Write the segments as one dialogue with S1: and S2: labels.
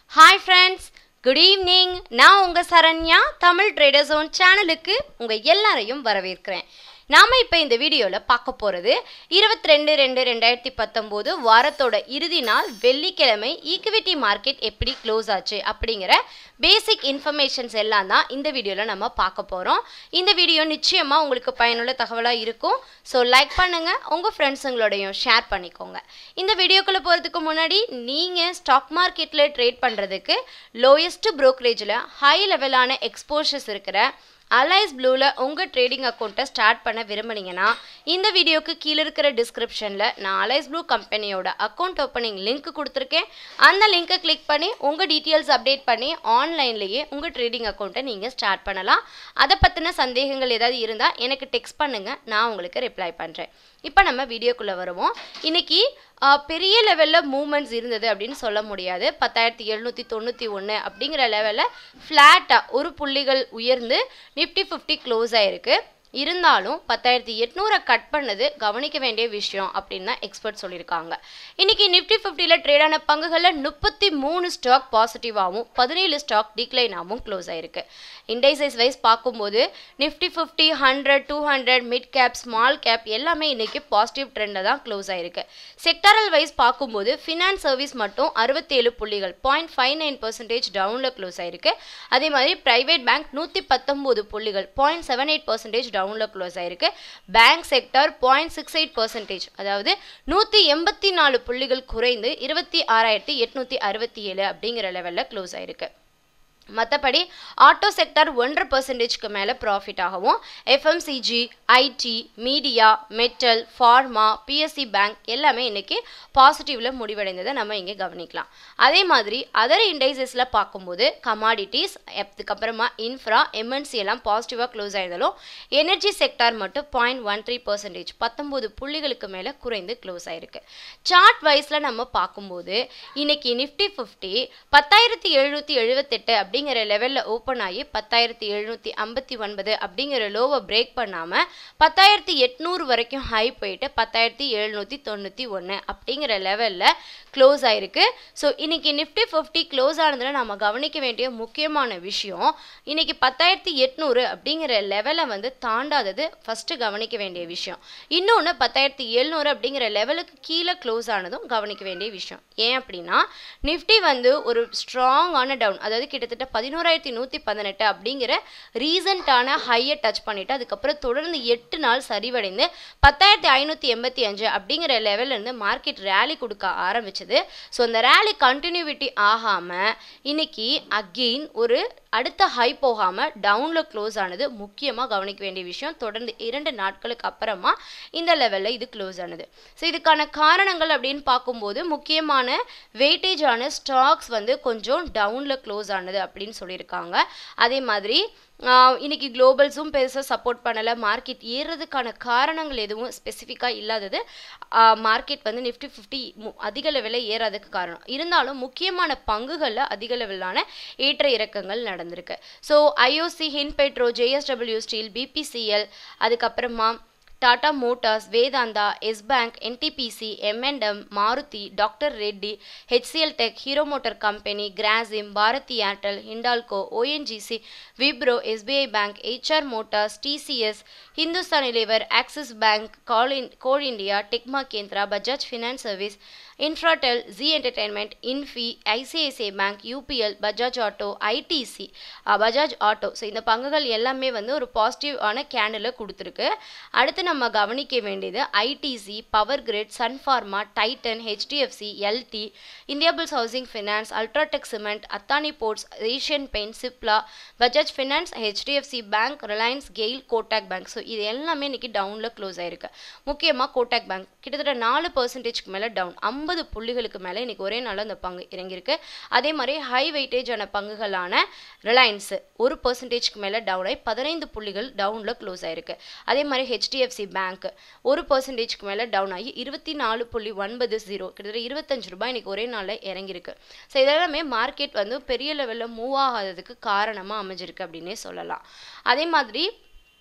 S1: hi friends good evening நான் உங்கள் Saranya Tamil trader zone சேனலுக்கு உங்கள் எல்லாரையும் வரவேற்கிறேன் நாம் இப்போ இந்த வீடியோவில் பார்க்க போகிறது இருபத்தி ரெண்டு ரெண்டு ரெண்டாயிரத்தி பத்தொம்போது வாரத்தோட இறுதி நாள் வெள்ளிக்கிழமை ஈக்விட்டி மார்க்கெட் எப்படி க்ளோஸ் ஆச்சு அப்படிங்கிற பேசிக் இன்ஃபர்மேஷன்ஸ் எல்லாம் தான் இந்த வீடியோவில் நம்ம பார்க்க போகிறோம் இந்த வீடியோ நிச்சயமாக உங்களுக்கு பயனுள்ள தகவலாக இருக்கும் ஸோ லைக் பண்ணுங்கள் உங்கள் ஃப்ரெண்ட்ஸுங்களோடையும் ஷேர் பண்ணிக்கோங்க இந்த வீடியோக்குள்ளே போகிறதுக்கு முன்னாடி நீங்கள் ஸ்டாக் மார்க்கெட்டில் ட்ரேட் பண்ணுறதுக்கு லோயஸ்ட் ப்ரோக்கரேஜில் ஹை லெவலான எக்ஸ்போஷர்ஸ் இருக்கிற அலைஸ் ப்ளூவில் உங்கள் ட்ரேடிங் அக்கௌண்ட்டை ஸ்டார்ட் பண்ண விரும்புனீங்கன்னா இந்த வீடியோக்கு கீழே இருக்கிற டிஸ்கிரிப்ஷனில் நான் அலைஸ் ப்ளூ கம்பெனியோட அக்கௌண்ட் ஓப்பனிங் லிங்க் கொடுத்துருக்கேன் அந்த லிங்க்கை கிளிக் பண்ணி உங்கள் டீட்டெயில்ஸ் அப்டேட் பண்ணி ஆன்லைன்லேயே உங்கள் ட்ரேடிங் அக்கௌண்ட்டை நீங்கள் ஸ்டார்ட் பண்ணலாம் அதை பற்றின சந்தேகங்கள் ஏதாவது இருந்தால் எனக்கு டெக்ஸ்ட் பண்ணுங்கள் நான் உங்களுக்கு ரிப்ளை பண்ணுறேன் இப்போ நம்ம வீடியோக்குள்ளே வருவோம் இன்னைக்கு ஆஹ், பெரிய லெவலில் மூமெண்ட்ஸ் இருந்தது அப்படின்னு சொல்ல முடியாது பத்தாயிரத்தி எழுநூற்றி தொண்ணூற்றி ஒன்று அப்படிங்கிற லெவலில் ஃப்ளாட்டாக ஒரு புள்ளிகள் உயர்ந்து நிஃப்டி ஃபிஃப்டி க்ளோஸ் ஆயிருக்கு இருந்தாலும் பத்தாயிரத்தி எட்நூறை கட் பண்ணது கவனிக்க வேண்டிய விஷயம் அப்படின்னு தான் எக்ஸ்பர்ட் சொல்லியிருக்காங்க இன்னைக்கு நிஃப்டி ஃபிஃப்டியில் ட்ரேடான பங்குகளில் முப்பத்தி மூணு ஸ்டாக் பாசிட்டிவாகவும் பதினேழு ஸ்டாக் டிக்ளைனாகவும் க்ளோஸ் ஆயிருக்கு இண்டைசைஸ் வைஸ் பார்க்கும்போது Nifty fifty hundred two hundred mid cap small cap எல்லாமே இன்னைக்கு பாசிட்டிவ் ட்ரெண்டில் தான் க்ளோஸ் ஆயிருக்கு செக்டரல் வைஸ் பார்க்கும்போது ஃபினான்ஸ் சர்வீஸ் மட்டும் அறுபத்தேழு புள்ளிகள் பாயிண்ட் ஃபைவ் நைன் பர்சன்டேஜ் டவுனில் க்ளோஸ் ஆயிருக்கு அதே மாதிரி பிரைவேட் பேங்க் நூற்றி பத்தொம்போது புள்ளிகள் பாயிண்ட் செவன் எயிட் பர்சன்டேஜ் டவுனில் க்ளோஸ் ஆயிருக்கு bank sector point six eight percentage அதாவது நூற்றி எண்பத்தி நாலு புள்ளிகள் குறைந்து இருபத்தி ஆறாயிரத்தி எட்நூற்றி அறுபத்தி ஏழு அப்படிங்கிற லெவலில் க்ளோஸ் ஆயிருக்கு மற்றபடி ஆட்டோ செக்டர் ஒன்றரை பர்சன்டேஜ்க்கு மேலே ப்ராஃபிட் ஆகவும் FMCG IT media metal pharma PSC bank எல்லாமே இன்னைக்கு பாசிட்டிவில் முடிவடைந்ததை நம்ம இங்கே கவனிக்கலாம் அதே மாதிரி அதர் இண்டைசஸில் பார்க்கும்போது கமாடிட்டிஸ் அதுக்கப்புறமா இன்ஃப்ரா எம்என்சி எல்லாம் பாசிட்டிவாக க்ளோஸ் ஆயிருந்தாலும் எனர்ஜி செக்டார் மட்டும் பாயிண்ட் ஒன் த்ரீ பர்சன்டேஜ் பத்தொம்போது புள்ளிகளுக்கு மேலே குறைந்து க்ளோஸ் ஆயிருக்கு சார்ட் வைஸில் நம்ம பார்க்கும்போது இன்னைக்கு நிஃப்டி ஃபிஃப்டி பத்தாயிரத்தி எழுநூற்றி எழுபத்தெட்டு அப்படிங்கிற லெவலில் ஓப்பன் ஆகி பத்தாயிரத்தி எழுநூற்றி ஐம்பத்தி ஒன்பது அப்படிங்கிற லோவை பிரேக் பண்ணாமல் பத்தாயிரத்தி எட்நூறு வரைக்கும் ஹை போயிட்டு பத்தாயிரத்தி எழுநூற்றி தொண்ணூற்றி ஒன்று அப்படிங்கிற லெவலில் க்ளோஸ் ஆயிருக்கு ஸோ இன்னைக்கு நிஃப்டி ஃபிஃப்டி க்ளோஸ் ஆனதில் நம்ம கவனிக்க வேண்டிய முக்கியமான விஷயம் இன்னைக்கு பத்தாயிரத்தி எட்நூறு அப்படிங்கிற லெவலை வந்து தாண்டாதது ஃபஸ்ட்டு கவனிக்க வேண்டிய விஷயம் இன்னொன்று பத்தாயிரத்தி எழுநூறு அப்படிங்கிற லெவலுக்கு கீழே க்ளோஸ் ஆனதும் கவனிக்க வேண்டிய விஷயம் ஏன் அப்படின்னா நிஃப்டி வந்து ஒரு ஸ்ட்ராங்கான டவுன் அதாவது கிட்டத்தட்ட பதினோராயிரத்தி நூற்றி பதினெட்டு அப்படிங்கிற ரீசண்டான ஹையை டச் பண்ணிட்டு அதுக்கப்புறம் தொடர்ந்து எட்டு நாள் சரிவடைந்து பத்தாயிரத்தி ஐநூற்றி எண்பத்தி அஞ்சு அப்படிங்கிற லெவல்ல இருந்து மார்க்கெட் ரேலி கொடுக்க ஆரம்பிச்சது ஸோ அந்த ரேலி கண்டினியூவிட்டி ஆகாமல் இன்னைக்கு அகெயின் ஒரு அடுத்த ஹை போகாமல் டவுனில் க்ளோஸ் ஆனது முக்கியமாக கவனிக்க வேண்டிய விஷயம் தொடர்ந்து இரண்டு நாட்களுக்கு அப்புறமா இந்த லெவலில் இது க்ளோஸ் ஆனது ஸோ இதுக்கான காரணங்கள் அப்படின்னு பார்க்கும்போது முக்கியமான வெயிட்டேஜான ஸ்டாக்ஸ் வந்து கொஞ்சம் டவுனில் க்ளோஸ் ஆனது அப்படின்னு சொல்லியிருக்காங்க அதே மாதிரி ஆஹ் இன்னைக்கு குளோபல்ஸும் பெருசாக சப்போர்ட் பண்ணலை மார்க்கெட் ஏறுறதுக்கான காரணங்கள் எதுவும் ஸ்பெசிஃபிக்காக இல்லாதது மார்க்கெட் வந்து நிஃப்டி ஃபிஃப்டி அதிக லெவலில் ஏறாததுக்கு காரணம் இருந்தாலும் முக்கியமான பங்குகளில் அதிக லெவலான ஏற்ற இறக்கங்கள் நடந்திருக்கு so IOC Hindpetro JSW steel BPCL அதுக்கப்புறமா Tata Motors Vedanta S bank NTPC M&M Maruti doctor Reddy HCL tech hero motor company Grasim Bharathi Airtel Hindalco ONGC Wipro SBI bank HR Motors TCS Hindustan liver axis bank கால் இன் கோல் India டெக்மா Kendra Bajaj finance service Infratel G entertainment Infy ICICI bank UPL Bajaj auto ITC Bajaj auto so இந்த பங்குகள் எல்லாமே வந்து ஒரு பாசிட்டிவான candle கொடுத்துருக்கு அடுத்து நம்ம கவனிக்க வேண்டியது ITC Power Grid Sun Pharma Titan HDFC LT Indiabulls Housing Finance UltraTech Cement Adani Ports Asian Paint Cipla Bajaj Finance HDFC Bank Reliance GAIL Kotak Bank so இது எல்லாமே இன்னைக்கு டவுனில் க்ளோஸ் ஆயிருக்கு முக்கியமாக கோட்டாக் பேங்க் கிட்டத்தட்ட நாலு பர்சன்டேஜ்க்கு மேலே டவுன் ஐம்பது புள்ளிகளுக்கு மேலே இன்னைக்கு ஒரே நாளில் அந்த பங்கு இறங்கியிருக்கு அதே மாதிரி ஹை வெயிட்டேஜான பங்குகளான ரிலையன்ஸ் ஒரு பர்சன்டேஜ்க்கு மேலே டவுன் ஆகி பதினைந்து புள்ளிகள் டவுனில் க்ளோஸ் ஆயிருக்கு அதே மாதிரி ஹெச்டிஎஃப்சி பேங்க் ஒரு பர்சன்டேஜ்க்கு மேலே டவுன் ஆகி இருபத்தி நாலு புள்ளி ஒன்பது ஜீரோ கிட்டத்தட்ட இருபத்தஞ்சு ரூபாய் இன்னைக்கு ஒரே நாளில் இறங்கியிருக்கு ஸோ இதெல்லாமே மார்க்கெட் வந்து பெரிய லெவலில் மூவ் ஆகாததுக்கு காரணமாக அமைஞ்சிருக்கு அப்படின்னே சொல்லலாம் அதே மாதிரி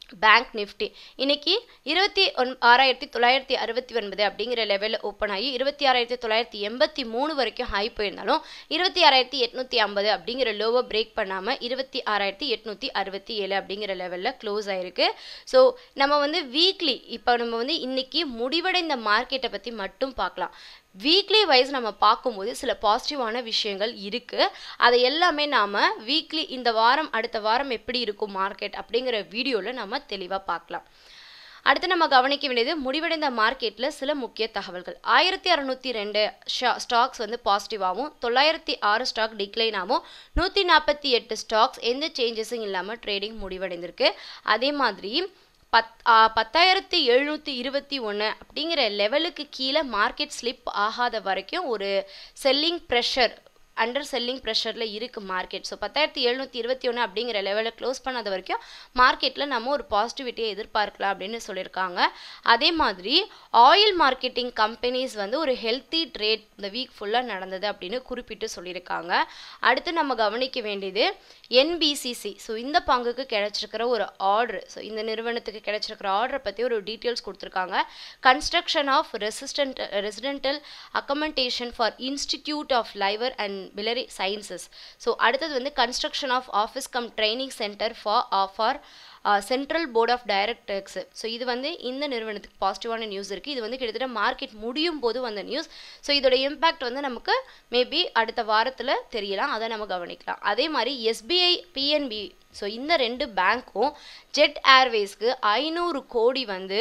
S1: பேங்க் நிஃப்டி இன்னைக்கு இருபத்தி ஒன் ஆறாயிரத்தி தொள்ளாயிரத்தி அறுபத்தி ஒன்பது அப்படிங்கிற லெவலில் ஓப்பன் ஆகி இருபத்தி ஆறாயிரத்தி தொள்ளாயிரத்தி எண்பத்தி மூணு வரைக்கும் ஹை போயிருந்தாலும் இருபத்தி ஆறாயிரத்தி எட்நூற்றி ஐம்பது அப்படிங்கிற லோவை பிரேக் பண்ணாமல் இருபத்தி ஆறாயிரத்தி எட்நூற்றி அறுபத்தி ஏழு அப்படிங்கிற லெவலில் க்ளோஸ் ஆயிருக்கு ஸோ நம்ம வந்து வீக்லி இப்போ நம்ம வந்து இன்னைக்கு முடிவடைந்த மார்க்கெட்டை பற்றி மட்டும் பார்க்கலாம் வீக்லி வைஸ் நம்ம பார்க்கும்போது சில பாசிட்டிவான விஷயங்கள் இருக்குது அதை எல்லாமே நாம் வீக்லி இந்த வாரம் அடுத்த வாரம் எப்படி இருக்கும் மார்க்கெட் அப்படிங்கிற வீடியோவில் நம்ம தெளிவாக பார்க்கலாம் அடுத்து நம்ம கவனிக்க வேண்டியது முடிவடைந்த மார்க்கெட்டில் சில முக்கிய தகவல்கள் ஆயிரத்தி அறநூற்றி ரெண்டு ஸ்டாக்ஸ் வந்து பாசிட்டிவாகவும் தொள்ளாயிரத்தி ஆறு ஸ்டாக் டிக்ளைனாகவும் நூற்றி நாற்பத்தி எட்டு ஸ்டாக்ஸ் எந்த சேஞ்சஸும் இல்லாமல் ட்ரேடிங் முடிவடைந்திருக்கு அதே மாதிரி பத் பத்தாயிரத்தி எழுநூற்றி இருபத்தி ஒன்று அப்படிங்கிற லெவலுக்கு கீழே மார்க்கெட் ஸ்லிப் ஆகாத வரைக்கும் ஒரு செல்லிங் ப்ரெஷர் அண்டர் செல்லிங் ப்ரெஷரில் இருக்குது மார்க்கெட் ஸோ பத்தாயிரத்தி எழுநூற்றி இருபத்தி ஒன்று அப்படிங்கிற லெவலில் க்ளோஸ் பண்ணாத வரைக்கும் மார்க்கெட்டில் நம்ம ஒரு பாசிட்டிவிட்டியை எதிர்பார்க்கலாம் அப்படின்னு சொல்லியிருக்காங்க அதே மாதிரி ஆயில் மார்க்கெட்டிங் கம்பெனிஸ் வந்து ஒரு ஹெல்த்தி ட்ரேட் இந்த வீக் ஃபுல்லாக நடந்தது அப்படின்னு குறிப்பிட்டு சொல்லியிருக்காங்க அடுத்து நம்ம கவனிக்க வேண்டியது என்பிசிசி ஸோ இந்த பங்குக்கு கிடைச்சிருக்கிற ஒரு ஆர்டர் ஸோ இந்த நிறுவனத்துக்கு கிடைச்சிருக்கிற ஆர்டரை பற்றி ஒரு டீட்டெயில்ஸ் கொடுத்துருக்காங்க construction of resistant residential accommodation for institute of liver and biliary sciences so அடுத்தது வந்து construction of office cum training centre for for central board of directors so இது வந்து இந்த நிறுவனத்துக்கு பாசிட்டிவான நியூஸ் இருக்குது இது வந்து கிட்டத்தட்ட மார்க்கெட் முடியும் போது வந்த நியூஸ் ஸோ இதோட இம்பேக்ட் வந்து நமக்கு மேபி அடுத்த வாரத்தில் தெரியலாம் அதை நம்ம கவனிக்கலாம் அதே மாதிரி எஸ்பிஐ பிஎன்பி ஸோ இந்த ரெண்டு பேங்க்கும் ஜெட் ஏர்வேஸ்க்கு ஐநூறு கோடி வந்து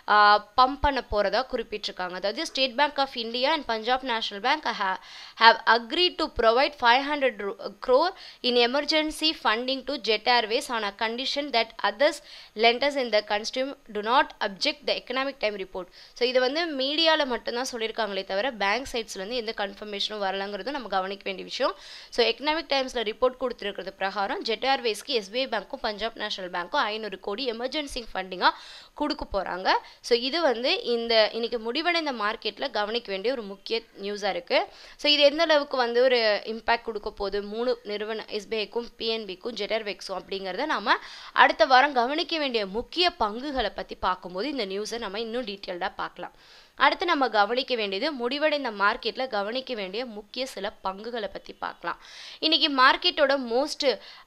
S1: பம்ப் பண்ண போகிறதா குறிப்பிட்டிருக்காங்க அதாவது State Bank of India and Punjab National Bank have agreed to provide five hundred crore in emergency funding to Jet Airways on a condition that others lenders in the consortium to not object the Economic Times report so இது வந்து மீடியாவில் மட்டும்தான் சொல்லியிருக்காங்களே தவிர bank சைட்ஸ்லேருந்து எந்த கன்ஃபர்மேஷனும் வரலங்கிறது நம்ம கவனிக்க வேண்டிய விஷயம் ஸோ எக்கனாமிக் டைம்ஸில் ரிப்போர்ட் கொடுத்துருக்கிறது பிரகாரம் ஜெட் ஏர்வேஸ்க்கு எஸ்பிஐ பேங்க்கும் பஞ்சாப் நேஷனல் பேங்க்கும் ஐநூறு கோடி எமர்ஜென்சி ஃபண்டிங்காக கொடுக்க போகிறாங்க ஸோ இது வந்து இந்த இன்னைக்கு முடிவடைந்த மார்க்கெட்டில் கவனிக்க வேண்டிய ஒரு முக்கிய நியூஸாக இருக்குது ஸோ இது எந்த அளவுக்கு வந்து ஒரு இம்பேக்ட் கொடுக்க போகுது மூணு நிறுவன எஸ்பிஐக்கும் பிஎன்பிக்கும் ஜெட்டர்வெக்ஸும் அப்படிங்கிறத நம்ம அடுத்த வாரம் கவனிக்க வேண்டிய முக்கிய பங்குகளை பற்றி பார்க்கும்போது இந்த நியூஸை நம்ம இன்னும் டீட்டெயில்டாக பார்க்கலாம் அடுத்து நம்ம கவனிக்க வேண்டியது முடிவடைந்த மார்க்கெட்டில் கவனிக்க வேண்டிய முக்கிய சில பங்குகளை பற்றி பார்க்கலாம் இன்றைக்கி மார்க்கெட்டோட மோஸ்ட்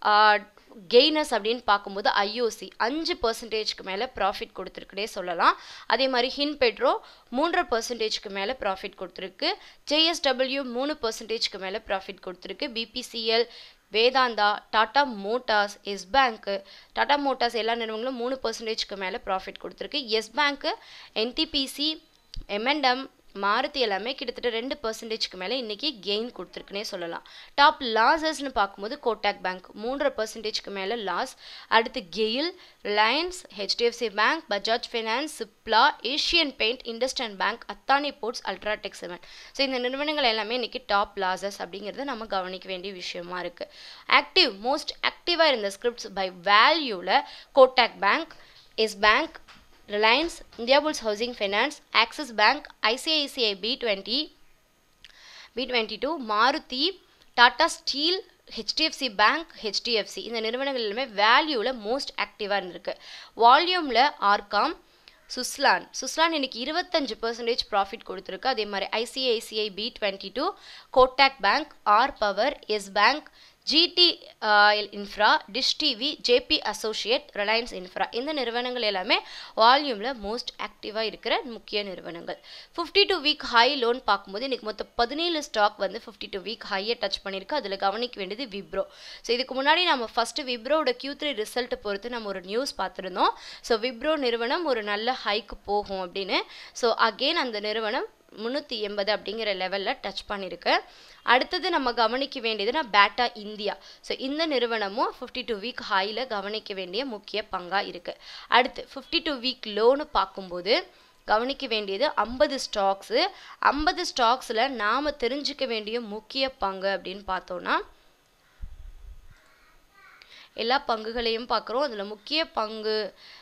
S1: கெய்னர்ஸ் அப்படின்னு பார்க்கும்போது ஐஓசி அஞ்சு பர்சன்டேஜ்க்கு மேலே ப்ராஃபிட் கொடுத்துருக்குனே சொல்லலாம் அதே மாதிரி ஹின் பெட்ரோ மூன்றரை பர்சன்டேஜ்க்கு மேலே ப்ராஃபிட் கொடுத்துருக்கு ஜேஎஸ்டபிள்யூ மூணு பர்சன்டேஜ்க்கு மேலே ப்ராஃபிட் கொடுத்துருக்கு BPCL Vedanta Tata Motors Yes பேங்க்கு டாடா மோட்டார்ஸ் எல்லா நிறுவனங்களும் மூணு பர்சன்டேஜ்க்கு மேலே ப்ராஃபிட் கொடுத்துருக்கு எஸ் பேங்க்கு என்டிபிசி எம்என்டம் மாருதி எல்லாமே கிட்டத்தட்ட ரெண்டு பர்சன்டேஜ்க்கு மேலே இன்றைக்கி கெயின் கொடுத்துருக்குனே சொல்லலாம் டாப் லாஸஸ்னு பார்க்கும்போது கோட்டாக் பேங்க் மூன்றரை பர்சன்டேஜ்க்கு மேலே லாஸ் அடுத்து GAIL Reliance HDFC Bank Bajaj Finance Cipla Asian Paint IndusInd Bank Adani Ports UltraTech seven so இந்த நிறுவனங்கள் எல்லாமே இன்றைக்கி டாப் லாஸஸ் அப்படிங்கிறத நம்ம கவனிக்க வேண்டிய விஷயமா இருக்குது ஆக்டிவ் மோஸ்ட் ஆக்டிவாக இருந்த ஸ்கிரிப்ட்ஸ் பை வேல்யூவில் Kotak Bank Yes Bank Reliance Indiabulls Housing Finance Axis Bank ICICI B twenty B twenty two Maruti Tata Steel HDFC Bank HDFC இந்த நிறுவனங்கள் எல்லாமே வேல்யூவில் மோஸ்ட் ஆக்டிவாக இருந்திருக்கு வால்யூமில் ஆர்காம் சுஸ்லான் சுஸ்லான் இன்னைக்கு இருபத்தஞ்சு பர்சன்டேஜ் ப்ராஃபிட் கொடுத்துருக்கு அதே மாதிரி ICICI B twenty two Kotak Bank R Power Yes Bank GT Infra Dish TV JP Associate Reliance Infra இந்த நிறுவனங்கள் எல்லாமே வால்யூமில் மோஸ்ட் ஆக்டிவாக இருக்கிற முக்கிய நிறுவனங்கள் fifty two week high low பார்க்கும்போது இன்றைக்கி மொத்தம் பதினேழு ஸ்டாக் வந்து ஃபிஃப்டி டூ வீக் ஹையை டச் பண்ணியிருக்கு அதில் கவனிக்க வேண்டியது விப்ரோ ஸோ இதுக்கு முன்னாடி நம்ம ஃபஸ்ட்டு விப்ரோட கியூ த்ரீ ரிசல்ட்டை பொறுத்து நம்ம ஒரு நியூஸ் பார்த்துருந்தோம் ஸோ விப்ரோ நிறுவனம் ஒரு நல்ல ஹைக்கு போகும் அப்படின்னு ஸோ அகெயின் அந்த நிறுவனம் முந்நூற்றி எண்பது அப்படிங்கிற லெவலில் டச் பண்ணியிருக்கு அடுத்தது நம்ம கவனிக்க வேண்டியதுன்னா பேட்டா இந்தியா ஸோ இந்த நிறுவனமும் ஃபிஃப்டி டூ வீக் ஹையில் கவனிக்க வேண்டிய முக்கிய பங்காக இருக்குது அடுத்து ஃபிஃப்டி டூ வீக் லோனு பார்க்கும்போது கவனிக்க வேண்டியது ஐம்பது ஸ்டாக்ஸு ஐம்பது ஸ்டாக்ஸில் நாம் தெரிஞ்சுக்க வேண்டிய முக்கிய பங்கு அப்படின்னு பார்த்தோன்னா எல்லா பங்குகளையும் பார்க்குறோம் அதில் முக்கிய பங்கு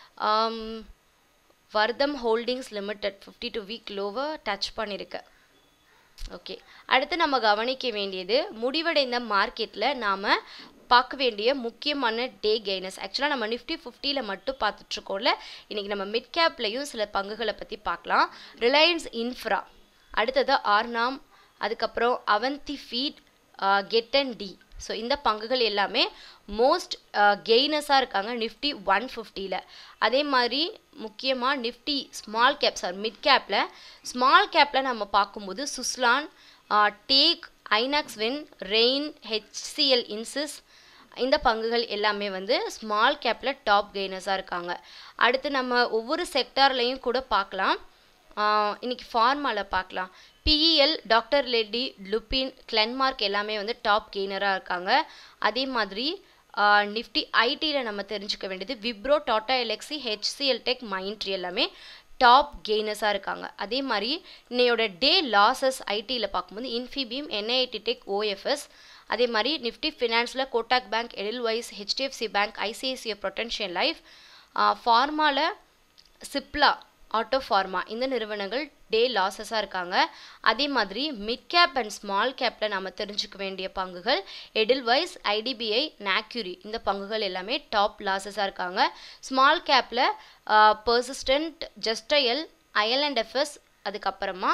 S1: Vardhman Holdings Limited fifty two week லோவை டச் பண்ணியிருக்கு ஓகே அடுத்து நம்ம கவனிக்க வேண்டியது முடிவடைந்த மார்க்கெட்டில் நாம் பார்க்க வேண்டிய முக்கியமான டே கெய்னர்ஸ் ஆக்சுவலாக நம்ம நிஃப்டி ஃபிஃப்டியில் மட்டும் பார்த்துட்ருக்கோம்ல இன்றைக்கி நம்ம மிட் கேப்லையும் சில பங்குகளை பற்றி பார்க்கலாம் ரிலையன்ஸ் இன்ஃப்ரா அடுத்தது ஆர்னாம் அதுக்கப்புறம் Avanti Feeds GE T and D so இந்த பங்குகள் எல்லாமே மோஸ்ட் கெய்னஸாக இருக்காங்க நிஃப்டி ஒன் ஃபிஃப்டியில் அதே மாதிரி முக்கியமாக Nifty small cap sir mid கேப்பில் ஸ்மால் கேப்பில் நம்ம பார்க்கும்போது சுஸ்லான் டேக் Inox Wind Rain HCL Infosys இந்த பங்குகள் எல்லாமே வந்து ஸ்மால் கேப்பில் டாப் கெய்னஸாக இருக்காங்க அடுத்து நம்ம ஒவ்வொரு செக்டார்லையும் கூட பார்க்கலாம் இன்னைக்கு ஃபார்மாவில் பார்க்கலாம் BEL Doctor Reddy Lupin Glenmark எல்லாமே வந்து டாப் கெய்னராக இருக்காங்க அதே மாதிரி நிஃப்டி ஐடியில் நம்ம தெரிஞ்சுக்க வேண்டியது Wipro Tata Elxsi HCL Tech Mindtree எல்லாமே டாப் கெய்னஸாக இருக்காங்க அதே மாதிரி இன்னையோட டே லாசஸ் ஐடியில் பார்க்கும்போது இன்ஃபிபீம் என்ஐடி டெக் ஓஎஃப்எஸ் அதே மாதிரி நிஃப்டி ஃபினான்ஸில் Kotak Bank Edelweiss HDFC Bank ICICI Prudential Life ஃபார்மாவில் சிப்லா ஆட்டோ ஃபார்மா இந்த நிறுவனங்கள் டே லாஸஸாக இருக்காங்க அதே மாதிரி மிட் கேப் அண்ட் ஸ்மால் கேப்பில் நம்ம தெரிஞ்சுக்க வேண்டிய பங்குகள் எடில்வைஸ் ஐடிபிஐ நாக்யூரி இந்த பங்குகள் எல்லாமே டாப் லாஸஸாக இருக்காங்க ஸ்மால் கேப்பில் Persistent Justdial IL and FS அதுக்கப்புறமா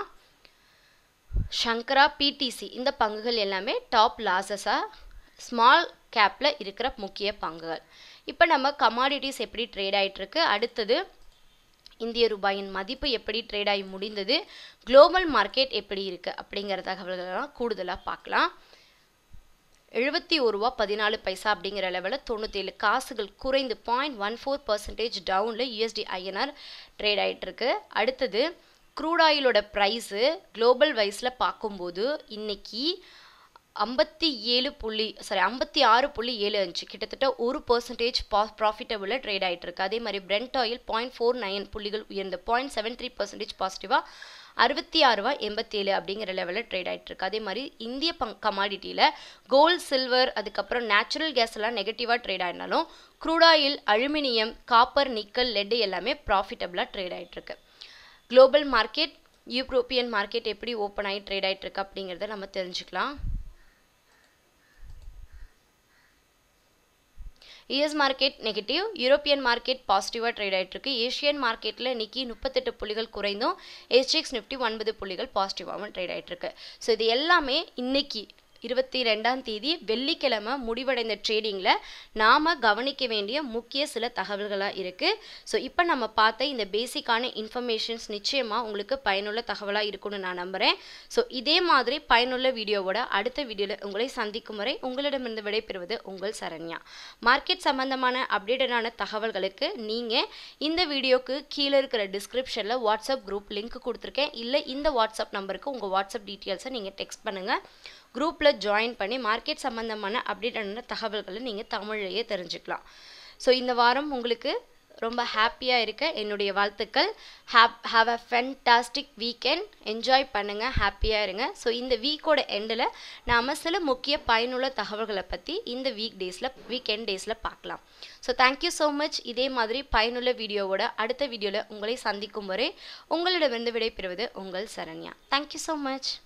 S1: ஷங்கரா பிடிசி இந்த பங்குகள் எல்லாமே டாப் லாஸஸாக ஸ்மால் கேப்பில் இருக்கிற முக்கிய பங்குகள் இப்போ நம்ம கமாடிட்டிஸ் எப்படி ட்ரேட் ஆகிட்டுருக்கு அடுத்தது இந்திய ரூபாயின் மதிப்பு எப்படி ட்ரேட் ஆகி முடிந்தது குளோபல் மார்க்கெட் எப்படி இருக்குது அப்படிங்கிற தகவல்கள்லாம் கூடுதலாக பார்க்கலாம் எழுபத்தி ஒரு ரூபா பதினாலு பைசா அப்படிங்கிற லெவலில் தொண்ணூற்றேழு காசுகள் குறைந்து பாயிண்ட் ஒன் ஃபோர் பர்சன்டேஜ் டவுனில் யூஎஸ்டி ஐஎன்ஆர் ட்ரேட் ஆகிட்டுருக்கு அடுத்தது க்ரூட் ஆயிலோட ப்ரைஸு குளோபல் வைஸில் பார்க்கும்போது இன்னைக்கு ஐம்பத்தி ஏழு புள்ளி சாரி ஐம்பத்தி ஆறு புள்ளி ஏழு அஞ்சு கிட்டத்தட்ட ஒரு பர்சன்டேஜ் பா ப்ராஃபிட்டபுளாக ட்ரேட் ஆகிட்டு இருக்கு அதே மாதிரி Brent oil point four nine புள்ளிகள் உயர்ந்த பாயிண்ட் செவன் த்ரீ பர்சன்டேஜ் பாசிட்டிவாக அறுபத்தி ஆறு ரூபா எண்பத்தேழு அப்படிங்கிற லெவலில் ட்ரேட் ஆகிட்டு இருக்கு அதே மாதிரி இந்திய பங் கமாடிட்டியில் கோல்ட் சில்வர் அதுக்கப்புறம் நேச்சுரல் கேஸ் எல்லாம் நெகட்டிவாக ட்ரேட் ஆகினாலும் crude oil aluminium copper nickel lead எல்லாமே ப்ராஃபிட்டபுளாக ட்ரேட் ஆகிட்டு இருக்கு குளோபல் மார்க்கெட் யூரோப்பியன் மார்க்கெட் எப்படி ஓப்பன் ஆகி ட்ரேட் ஆகிட்டு இருக்கு அப்படிங்கிறத நம்ம தெரிஞ்சுக்கலாம் US market negative European market பாசிட்டிவாக ட்ரேட் ஆகிட்டு இருக்கு ஏஷியன் மார்க்கெட்டில் இன்னைக்கு முப்பத்தெட்டு புள்ளிகள் குறைந்தும் எஸ்டிஎக்ஸ் நிஃப்டி ஒன்பது புள்ளிகள் பாசிட்டிவாகவும் ட்ரேட் ஆகிட்டு இருக்கு ஸோ இது எல்லாமே இன்னைக்கு இருபத்தி ரெண்டாம் தேதி வெள்ளிக்கிழமை முடிவடைந்த ட்ரேடிங்கில் நாம் கவனிக்க வேண்டிய முக்கிய சில தகவல்களாக இருக்குது ஸோ இப்போ நம்ம பார்த்த இந்த பேசிக்கான இன்ஃபர்மேஷன்ஸ் நிச்சயமாக உங்களுக்கு பயனுள்ள தகவலாக இருக்கும்னு நான் நம்புகிறேன் ஸோ இதே மாதிரி பயனுள்ள வீடியோவோட அடுத்த வீடியோவில் உங்களை சந்திக்கும் வரை உங்களிடமிருந்து விடைபெறுவது உங்கள் சரண்யா மார்க்கெட் சம்பந்தமான அப்டேட்டடான தகவல்களுக்கு நீங்கள் இந்த வீடியோக்கு கீழே இருக்கிற டிஸ்கிரிப்ஷனில் வாட்ஸ்அப் குரூப் லிங்க் கொடுத்துருக்கேன் இல்லை இந்த வாட்ஸ்அப் நம்பருக்கு உங்கள் வாட்ஸ்அப் டீட்டெயில்ஸை நீங்கள் டெக்ஸ்ட் பண்ணுங்கள் குரூப்பில் ஜாயின் பண்ணி மார்க்கெட் சம்மந்தமான அப்டேட்டான தகவல்களை நீங்கள் தமிழ்லேயே தெரிஞ்சுக்கலாம் ஸோ இந்த வாரம் உங்களுக்கு ரொம்ப ஹாப்பியாக இருக்க என்னுடைய வாழ்த்துக்கள் hope have a fantastic weekend enjoy பண்ணுங்கள் ஹாப்பியாக இருங்க ஸோ இந்த வீக்கோட எண்டில் நாம் சில முக்கிய பயனுள்ள தகவல்களை பற்றி இந்த வீக் டேஸில் வீக்கெண்ட் டேஸில் பார்க்கலாம் ஸோ தேங்க்யூ ஸோ மச் இதே மாதிரி பயனுள்ள வீடியோவோட அடுத்த வீடியோவில் உங்களை சந்திக்கும் வரை உங்களிடமிருந்து விடைபெறுவது உங்கள் சரண்யா தேங்க்யூ ஸோ மச்